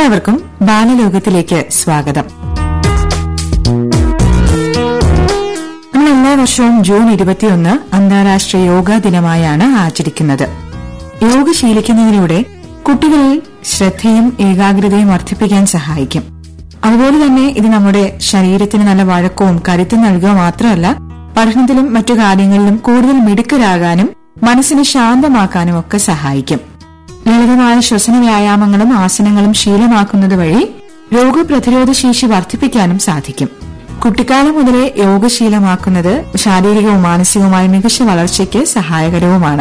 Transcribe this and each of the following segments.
എല്ലാവർക്കും ബാലലോകത്തിലേക്ക് സ്വാഗതം നമ്മൾ എല്ലാ വർഷവും ജൂൺ ഇരുപത്തിയൊന്ന് അന്താരാഷ്ട്ര യോഗാ ദിനമായാണ് ആചരിക്കുന്നത് യോഗ ശീലിക്കുന്നതിലൂടെ കുട്ടികളിൽ ശ്രദ്ധയും ഏകാഗ്രതയും വർദ്ധിപ്പിക്കാൻ സഹായിക്കും അതുപോലെ തന്നെ ഇത് നമ്മുടെ ശരീരത്തിന് നല്ല വഴക്കവും കരുത്തും നൽകുക മാത്രമല്ല പഠനത്തിലും മറ്റു കാര്യങ്ങളിലും കൂടുതൽ മിടുക്കരാകാനും മനസ്സിനെ ശാന്തമാക്കാനും ഒക്കെ സഹായിക്കും ലളിതമായ ശ്വസന വ്യായാമങ്ങളും ആസനങ്ങളും ശീലമാക്കുന്നത് വഴി രോഗപ്രതിരോധ ശേഷി വർദ്ധിപ്പിക്കാനും സാധിക്കും കുട്ടിക്കാലം മുതലേ യോഗശീലമാക്കുന്നത് ശാരീരികവും മാനസികവുമായ മികച്ച വളർച്ചയ്ക്ക് സഹായകരവുമാണ്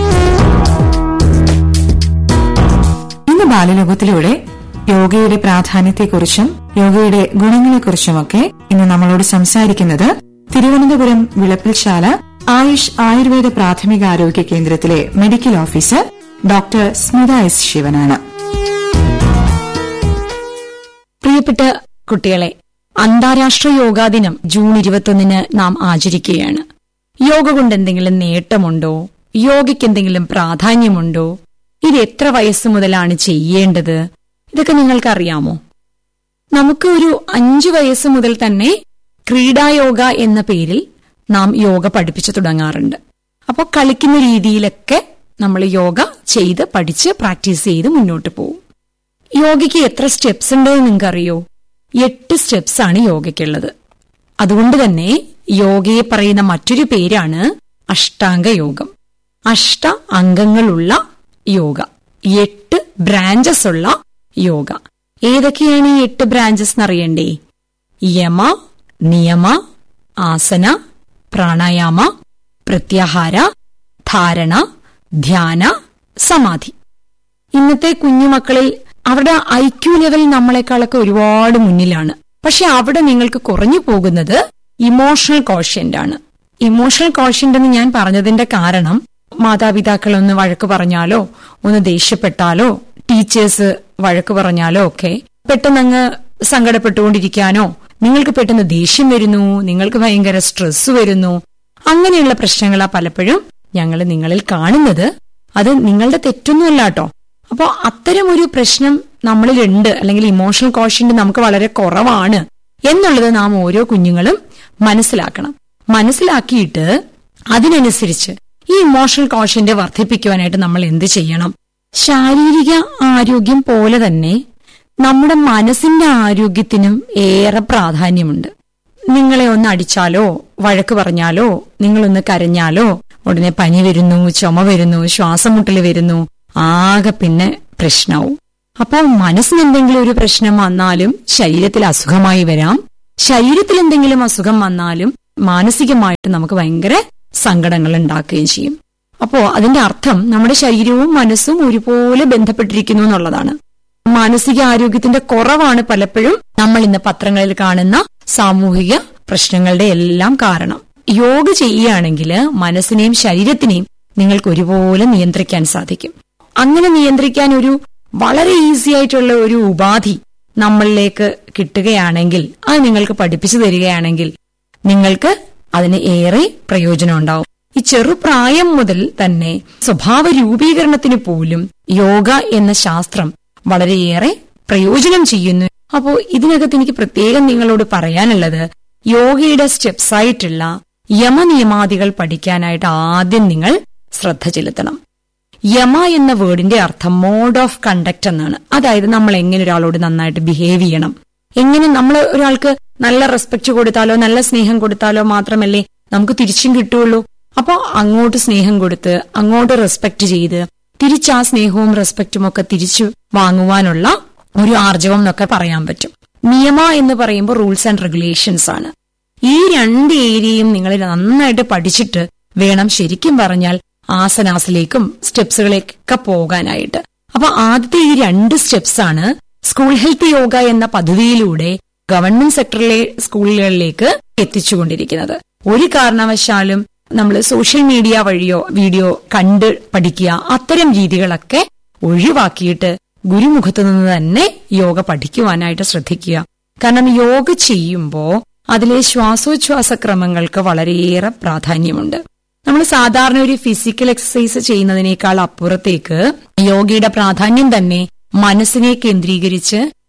ഇന്ന് ബാലലോകത്തിലൂടെ യോഗയുടെ പ്രാധാന്യത്തെക്കുറിച്ചും യോഗയുടെ ഗുണങ്ങളെക്കുറിച്ചുമൊക്കെ ഇന്ന് നമ്മളോട് സംസാരിക്കുന്നത് തിരുവനന്തപുരം വിളപ്പിൽശാല ആയുഷ് ആയുർവേദ പ്രാഥമികാരോഗ്യ കേന്ദ്രത്തിലെ medical officer doctor Smitha S ശിവനാണ് പ്രിയപ്പെട്ട കുട്ടികളെ അന്താരാഷ്ട്ര യോഗാ ദിനം ജൂൺ ഇരുപത്തൊന്നിന് നാം ആചരിക്കുകയാണ് യോഗ കൊണ്ട് എന്തെങ്കിലും നേട്ടമുണ്ടോ യോഗയ്ക്ക് എന്തെങ്കിലും പ്രാധാന്യമുണ്ടോ ഇത് എത്ര വയസ്സ് മുതലാണ് ചെയ്യേണ്ടത് ഇതൊക്കെ നിങ്ങൾക്കറിയാമോ നമുക്ക് ഒരു അഞ്ചു വയസ്സ് മുതൽ തന്നെ ക്രീഡായോഗ എന്ന പേരിൽ നാം യോഗ പഠിപ്പിച്ചു തുടങ്ങാറുണ്ട് അപ്പോൾ കളിക്കുന്ന രീതിയിലൊക്കെ നമ്മൾ യോഗ ചെയ്ത് പഠിച്ച് പ്രാക്ടീസ് ചെയ്ത് മുന്നോട്ട് പോകും യോഗയ്ക്ക് എത്ര സ്റ്റെപ്സ് ഉണ്ടെന്ന് നിങ്ങൾക്കറിയോ എട്ട് സ്റ്റെപ്സ് ആണ് യോഗയ്ക്കുള്ളത് അതുകൊണ്ട് തന്നെ യോഗയെ പറയുന്ന മറ്റൊരു പേരാണ് അഷ്ടാംഗ യോഗം അഷ്ട അംഗങ്ങളുള്ള യോഗ എട്ട് ബ്രാഞ്ചസ് ഉള്ള യോഗ ഏതൊക്കെയാണ് ഈ എട്ട് ബ്രാഞ്ചസ് എന്നറിയണ്ടേ യമ നിയമ ആസന പ്രാണായാമ പ്രത്യാഹാര ധാരണ ധ്യാന സമാധി ഇന്നത്തെ കുഞ്ഞുമക്കളിൽ അവരുടെ ഐ ക്യു ലെവൽ നമ്മളെക്കാളൊക്കെ ഒരുപാട് മുന്നിലാണ് പക്ഷെ അവിടെ നിങ്ങൾക്ക് കുറഞ്ഞു പോകുന്നത് ഇമോഷണൽ കോഷ്യന്റ് ആണ് ഇമോഷണൽ കോഷ്യന്റ് എന്ന് ഞാൻ പറഞ്ഞതിന്റെ കാരണം മാതാപിതാക്കൾ ഒന്ന് വഴക്ക് പറഞ്ഞാലോ ഒന്ന് ദേഷ്യപ്പെട്ടാലോ ടീച്ചേഴ്സ് വഴക്ക് പറഞ്ഞാലോ ഒക്കെ പെട്ടെന്നങ്ങ് സങ്കടപ്പെട്ടുകൊണ്ടിരിക്കാനോ നിങ്ങൾക്ക് പെട്ടെന്ന് ദേഷ്യം വരുന്നു നിങ്ങൾക്ക് ഭയങ്കര സ്ട്രെസ് വരുന്നു അങ്ങനെയുള്ള പ്രശ്നങ്ങളാ പലപ്പോഴും ഞങ്ങൾ നിങ്ങളിൽ കാണുന്നത് അത് നിങ്ങളുടെ തെറ്റൊന്നുമല്ല കേട്ടോ അപ്പോൾ അത്തരം ഒരു പ്രശ്നം നമ്മളിലുണ്ട് അല്ലെങ്കിൽ ഇമോഷണൽ കോഷ്യന്റ് നമുക്ക് വളരെ കുറവാണ് എന്നുള്ളത് നാം ഓരോ കുഞ്ഞുങ്ങളും മനസ്സിലാക്കണം മനസ്സിലാക്കിയിട്ട് അതിനനുസരിച്ച് ഈ ഇമോഷണൽ കോഷ്യന്റ് വർദ്ധിപ്പിക്കുവാനായിട്ട് നമ്മൾ എന്ത് ചെയ്യണം ശാരീരിക ആരോഗ്യം പോലെ തന്നെ നമ്മുടെ മനസ്സിന്റെ ആരോഗ്യത്തിനും ഏറെ പ്രാധാന്യമുണ്ട് നിങ്ങളെ ഒന്ന് അടിച്ചാലോ വഴക്ക് പറഞ്ഞാലോ നിങ്ങളൊന്ന് കരഞ്ഞാലോ ഉടനെ പനി വരുന്നു ചുമ വരുന്നു ശ്വാസം മുട്ടൽ വരുന്നു ആകെ പിന്നെ പ്രശ്നവും അപ്പോൾ മനസ്സിന് എന്തെങ്കിലും ഒരു പ്രശ്നം വന്നാലും ശരീരത്തിൽ അസുഖമായി വരാം ശരീരത്തിൽ എന്തെങ്കിലും അസുഖം വന്നാലും മാനസികമായിട്ട് നമുക്ക് ഭയങ്കര സങ്കടങ്ങൾ ഉണ്ടാക്കുകയും ചെയ്യും അപ്പോ അതിന്റെ അർത്ഥം നമ്മുടെ ശരീരവും മനസ്സും ഒരുപോലെ ബന്ധപ്പെട്ടിരിക്കുന്നു എന്നുള്ളതാണ് മാനസിക ആരോഗ്യത്തിന്റെ കുറവാണ് പലപ്പോഴും നമ്മൾ ഇന്ന് പത്രങ്ങളിൽ കാണുന്ന സാമൂഹിക പ്രശ്നങ്ങളുടെ എല്ലാം കാരണം യോഗ ചെയ്യുകയാണെങ്കിൽ മനസ്സിനെയും ശരീരത്തിനെയും നിങ്ങൾക്ക് ഒരുപോലെ നിയന്ത്രിക്കാൻ സാധിക്കും അങ്ങനെ നിയന്ത്രിക്കാൻ ഒരു വളരെ ഈസി ആയിട്ടുള്ള ഒരു ഉപാധി നമ്മളിലേക്ക് കിട്ടുകയാണെങ്കിൽ അത് നിങ്ങൾക്ക് പഠിപ്പിച്ചു തരികയാണെങ്കിൽ നിങ്ങൾക്ക് അതിന് ഏറെ പ്രയോജനം ഉണ്ടാവും ഈ ചെറുപ്രായം മുതൽ തന്നെ സ്വഭാവ രൂപീകരണത്തിന് പോലും യോഗ എന്ന ശാസ്ത്രം വളരെയേറെ പ്രയോജനം ചെയ്യുന്നു അപ്പോ ഇതിനകത്ത് എനിക്ക് പ്രത്യേകം നിങ്ങളോട് പറയാനുള്ളത് യോഗയുടെ സ്റ്റെപ്സ് ആയിട്ടുള്ള യമനിയമാദികൾ പഠിക്കാനായിട്ട് ആദ്യം നിങ്ങൾ ശ്രദ്ധ ചെലുത്തണം യമ എന്ന വേർഡിന്റെ അർത്ഥം മോഡ് ഓഫ് കണ്ടക്ട് എന്നാണ് അതായത് നമ്മൾ എങ്ങനെ ഒരാളോട് നന്നായിട്ട് ബിഹേവ് ചെയ്യണം എങ്ങനെ നമ്മൾ ഒരാൾക്ക് നല്ല റെസ്പെക്ട് കൊടുത്താലോ നല്ല സ്നേഹം കൊടുത്താലോ മാത്രമല്ലേ നമുക്ക് തിരിച്ചും കിട്ടുള്ളൂ അപ്പോ അങ്ങോട്ട് സ്നേഹം കൊടുത്ത് അങ്ങോട്ട് റെസ്പെക്ട് ചെയ്ത് തിരിച്ച് ആ സ്നേഹവും റെസ്പെക്റ്റും ഒക്കെ തിരിച്ചു വാങ്ങുവാനുള്ള ഒരു ആർജവം എന്നൊക്കെ പറയാൻ പറ്റും നിയമ എന്ന് പറയുമ്പോൾ റൂൾസ് ആൻഡ് റെഗുലേഷൻസ് ആണ് ഈ രണ്ട് ഏരിയയും നിങ്ങൾ നന്നായിട്ട് പഠിച്ചിട്ട് വേണം ശരിക്കും പറഞ്ഞാൽ ആസനാസിലേക്കും സ്റ്റെപ്സുകളിലേക്കൊക്കെ പോകാനായിട്ട് അപ്പൊ ആദ്യത്തെ ഈ രണ്ട് സ്റ്റെപ്സ് ആണ് സ്കൂൾ ഹെൽത്ത് യോഗ എന്ന പദ്ധതിയിലൂടെ ഗവൺമെന്റ് സെക്ടറിലെ സ്കൂളുകളിലേക്ക് എത്തിച്ചുകൊണ്ടിരിക്കുന്നത് ഒരു കാരണവശാലും നമ്മൾ സോഷ്യൽ മീഡിയ വഴിയോ വീഡിയോ കണ്ട് പഠിക്കുക അത്തരം രീതികളൊക്കെ ഒഴിവാക്കിയിട്ട് ഗുരുമുഖത്തു നിന്ന് തന്നെ യോഗ പഠിക്കുവാനായിട്ട് ശ്രദ്ധിക്കുക കാരണം യോഗ ചെയ്യുമ്പോൾ അതിലെ ശ്വാസോച്ഛ്വാസ ക്രമങ്ങൾക്ക് വളരെയേറെ പ്രാധാന്യമുണ്ട് നമ്മൾ സാധാരണ ഒരു ഫിസിക്കൽ എക്സസൈസ് ചെയ്യുന്നതിനേക്കാൾ അപ്പുറത്തേക്ക് യോഗയുടെ പ്രാധാന്യം തന്നെ മനസ്സിനെ കേന്ദ്രീകരിച്ച്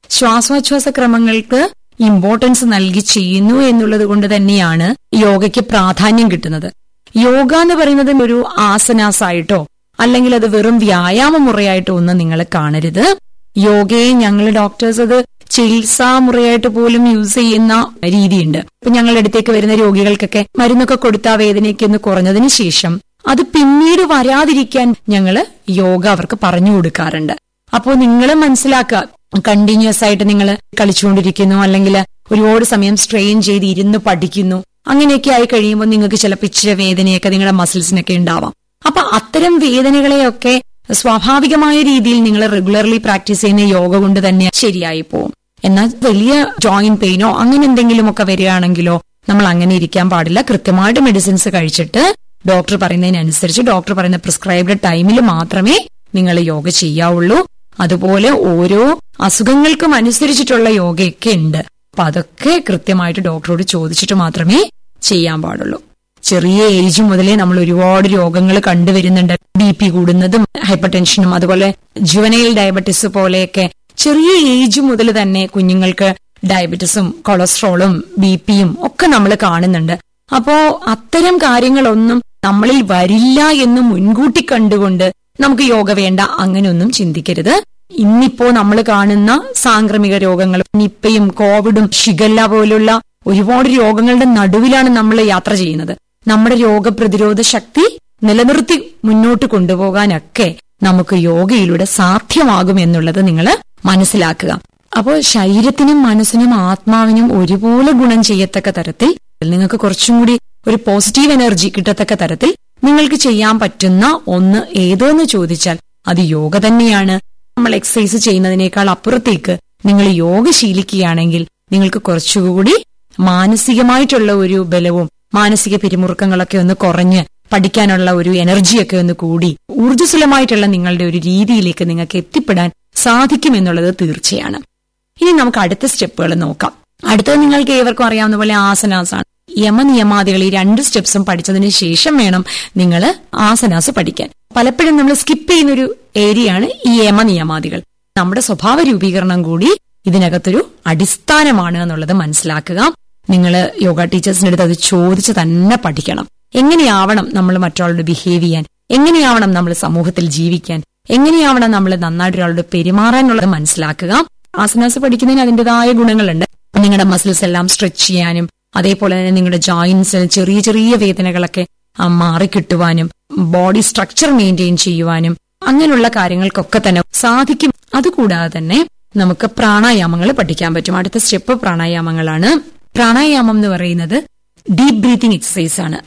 ശ്വാസോച്ഛ്വാസ ക്രമങ്ങൾക്ക് ഇമ്പോർട്ടൻസ് നൽകി ചെയ്യുന്നു എന്നുള്ളത് കൊണ്ട് തന്നെയാണ് യോഗയ്ക്ക് പ്രാധാന്യം കിട്ടുന്നത് യോഗ എന്ന് പറയുന്നത് ഒരു ആസനാസ് ആയിട്ടോ അല്ലെങ്കിൽ അത് വെറും വ്യായാമ മുറയായിട്ടോ ഒന്നും നിങ്ങൾ കാണരുത് യോഗയെ ഞങ്ങൾ ഡോക്ടേഴ്സ് അത് ചികിത്സ മുറയായിട്ട് പോലും യൂസ് ചെയ്യുന്ന രീതിയുണ്ട് ഇപ്പൊ ഞങ്ങളുടെ അടുത്തേക്ക് വരുന്ന രോഗികൾക്കൊക്കെ മരുന്നൊക്കെ കൊടുത്ത ആ വേദനയൊക്കെ ഒന്ന് കുറഞ്ഞതിന് ശേഷം അത് പിന്നീട് വരാതിരിക്കാൻ ഞങ്ങൾ യോഗ അവർക്ക് പറഞ്ഞു കൊടുക്കാറുണ്ട് അപ്പോ നിങ്ങൾ മനസ്സിലാക്കുക കണ്ടിന്യൂസ് ആയിട്ട് നിങ്ങൾ കളിച്ചുകൊണ്ടിരിക്കുന്നു അല്ലെങ്കിൽ ഒരുപാട് സമയം സ്ട്രെയിൻ ചെയ്ത് ഇരുന്ന് പഠിക്കുന്നു അങ്ങനെയൊക്കെ ആയി കഴിയുമ്പോൾ നിങ്ങൾക്ക് ചിലപ്പോൾ ഇച്ചിരി വേദനയൊക്കെ നിങ്ങളുടെ മസിൽസിനൊക്കെ ഉണ്ടാവാം അപ്പൊ അത്തരം വേദനകളെയൊക്കെ സ്വാഭാവികമായ രീതിയിൽ നിങ്ങൾ റെഗുലർലി പ്രാക്ടീസ് ചെയ്യുന്ന യോഗ കൊണ്ട് തന്നെ ശരിയായി പോകും എന്നാൽ വലിയ ജോയിന്റ് പെയിനോ അങ്ങനെ എന്തെങ്കിലും ഒക്കെ വരികയാണെങ്കിലോ നമ്മൾ അങ്ങനെ ഇരിക്കാൻ പാടില്ല കൃത്യമായിട്ട് മെഡിസിൻസ് കഴിച്ചിട്ട് ഡോക്ടർ പറയുന്നതിനനുസരിച്ച് ഡോക്ടർ പറയുന്ന പ്രിസ്ക്രൈബ്ഡ് ടൈമിൽ മാത്രമേ നിങ്ങൾ യോഗ ചെയ്യാവുള്ളൂ അതുപോലെ ഓരോ അസുഖങ്ങൾക്കും അനുസരിച്ചിട്ടുള്ള യോഗയൊക്കെ ഉണ്ട് അപ്പൊ അതൊക്കെ കൃത്യമായിട്ട് ഡോക്ടറോട് ചോദിച്ചിട്ട് മാത്രമേ ചെയ്യാൻ പാടുള്ളൂ ചെറിയ ഏജ് മുതലേ നമ്മൾ ഒരുപാട് രോഗങ്ങൾ കണ്ടുവരുന്നുണ്ട് ബി പി കൂടുന്നതും ഹൈപ്പർ ടെൻഷനും അതുപോലെ ജുവനൈൽ ഡയബറ്റിസ് പോലെയൊക്കെ ചെറിയ ഏജ് മുതൽ തന്നെ കുഞ്ഞുങ്ങൾക്ക് ഡയബറ്റിസും കൊളസ്ട്രോളും ബി പിയും ഒക്കെ നമ്മൾ കാണുന്നുണ്ട് അപ്പോ അത്തരം കാര്യങ്ങളൊന്നും നമ്മളിൽ വരില്ല എന്ന് മുൻകൂട്ടി കണ്ടുകൊണ്ട് നമുക്ക് യോഗ വേണ്ട അങ്ങനെയൊന്നും ചിന്തിക്കരുത് ഇന്നിപ്പോ നമ്മൾ കാണുന്ന സാംക്രമിക രോഗങ്ങൾ നിപ്പയും കോവിഡും ഷിഗല്ല പോലുള്ള ഒരുപാട് രോഗങ്ങളുടെ നടുവിലാണ് നമ്മൾ യാത്ര ചെയ്യുന്നത് നമ്മുടെ രോഗപ്രതിരോധ ശക്തി നിലനിർത്തി മുന്നോട്ട് കൊണ്ടുപോകാനൊക്കെ നമുക്ക് യോഗയിലൂടെ സാധ്യമാകും എന്നുള്ളത് നിങ്ങൾ മനസ്സിലാക്കുക അപ്പോൾ ശരീരത്തിനും മനസ്സിനും ആത്മാവിനും ഒരുപോലെ ഗുണം ചെയ്യത്തക്ക തരത്തിൽ നിങ്ങൾക്ക് കുറച്ചും കൂടി ഒരു പോസിറ്റീവ് എനർജി കിട്ടത്തക്ക തരത്തിൽ നിങ്ങൾക്ക് ചെയ്യാൻ പറ്റുന്ന ഒന്ന് ഏതോന്ന് ചോദിച്ചാൽ അത് യോഗ തന്നെയാണ് നമ്മൾ എക്സസൈസ് ചെയ്യുന്നതിനേക്കാൾ അപ്പുറത്തേക്ക് നിങ്ങൾ യോഗ ശീലിക്കുകയാണെങ്കിൽ നിങ്ങൾക്ക് കുറച്ചുകൂടി മാനസികമായിട്ടുള്ള ഒരു ബലവും മാനസിക പിരിമുറുക്കങ്ങളൊക്കെ ഒന്ന് കുറഞ്ഞ് പഠിക്കാനുള്ള ഒരു എനർജിയൊക്കെ ഒന്ന് കൂടി ഊർജ്ജസ്വലമായിട്ടുള്ള നിങ്ങളുടെ ഒരു രീതിയിലേക്ക് നിങ്ങൾക്ക് എത്തിപ്പെടാൻ സാധിക്കുമെന്നുള്ളത് തീർച്ചയാണ് ഇനി നമുക്ക് അടുത്ത സ്റ്റെപ്പുകൾ നോക്കാം അടുത്തത് നിങ്ങൾക്ക് ഏവർക്കും അറിയാവുന്ന പോലെ ആസനാസ് ആണ് യമനിയമാദികൾ ഈ രണ്ട് സ്റ്റെപ്സും പഠിച്ചതിന് ശേഷം വേണം നിങ്ങൾ ആസനാസ് പഠിക്കാൻ പലപ്പോഴും നമ്മൾ സ്കിപ്പ് ചെയ്യുന്ന ഒരു ഏരിയയാണ് ഈ യമനിയമാദികൾ നമ്മുടെ സ്വഭാവ രൂപീകരണം കൂടി ഇതിനകത്തൊരു അടിസ്ഥാനമാണ് എന്നുള്ളത് മനസ്സിലാക്കുക നിങ്ങൾ യോഗ ടീച്ചേഴ്സിന്റെ അടുത്ത് അത് ചോദിച്ച് തന്നെ പഠിക്കണം എങ്ങനെയാവണം നമ്മൾ മറ്റൊരാളോട് ബിഹേവ് ചെയ്യാൻ എങ്ങനെയാവണം നമ്മൾ സമൂഹത്തിൽ ജീവിക്കാൻ എങ്ങനെയാവണം നമ്മൾ നന്നായിട്ട് ഒരാളോട് പെരുമാറാൻ എന്നുള്ളത് മനസ്സിലാക്കുക ആസനാസ് പഠിക്കുന്നതിന് അതിൻ്റെതായ ഗുണങ്ങളുണ്ട് നിങ്ങളുടെ മസിൽസ് എല്ലാം സ്ട്രെച്ച് ചെയ്യാനും അതേപോലെ തന്നെ നിങ്ങളുടെ ജോയിന്റ്സിൽ ചെറിയ ചെറിയ വേദനകളൊക്കെ ആ, മാറിക്കിട്ടുവാനും ബോഡി സ്ട്രക്ചർ മെയിൻറ്റെയിൻ ചെയ്യുവാനും അങ്ങനെയുള്ള കാര്യങ്ങൾക്കൊക്കെ തന്നെ സാധിക്കും അതുകൂടാതെ തന്നെ നമുക്ക് പ്രാണായാമങ്ങൾ പഠിക്കാൻ പറ്റും അടുത്ത സ്റ്റെപ്പ് പ്രാണായാമങ്ങളാണ് പ്രാണായാമം എന്ന് പറയുന്നത് ഡീപ് ബ്രീത്തിങ് എക്സസൈസ് ആണ്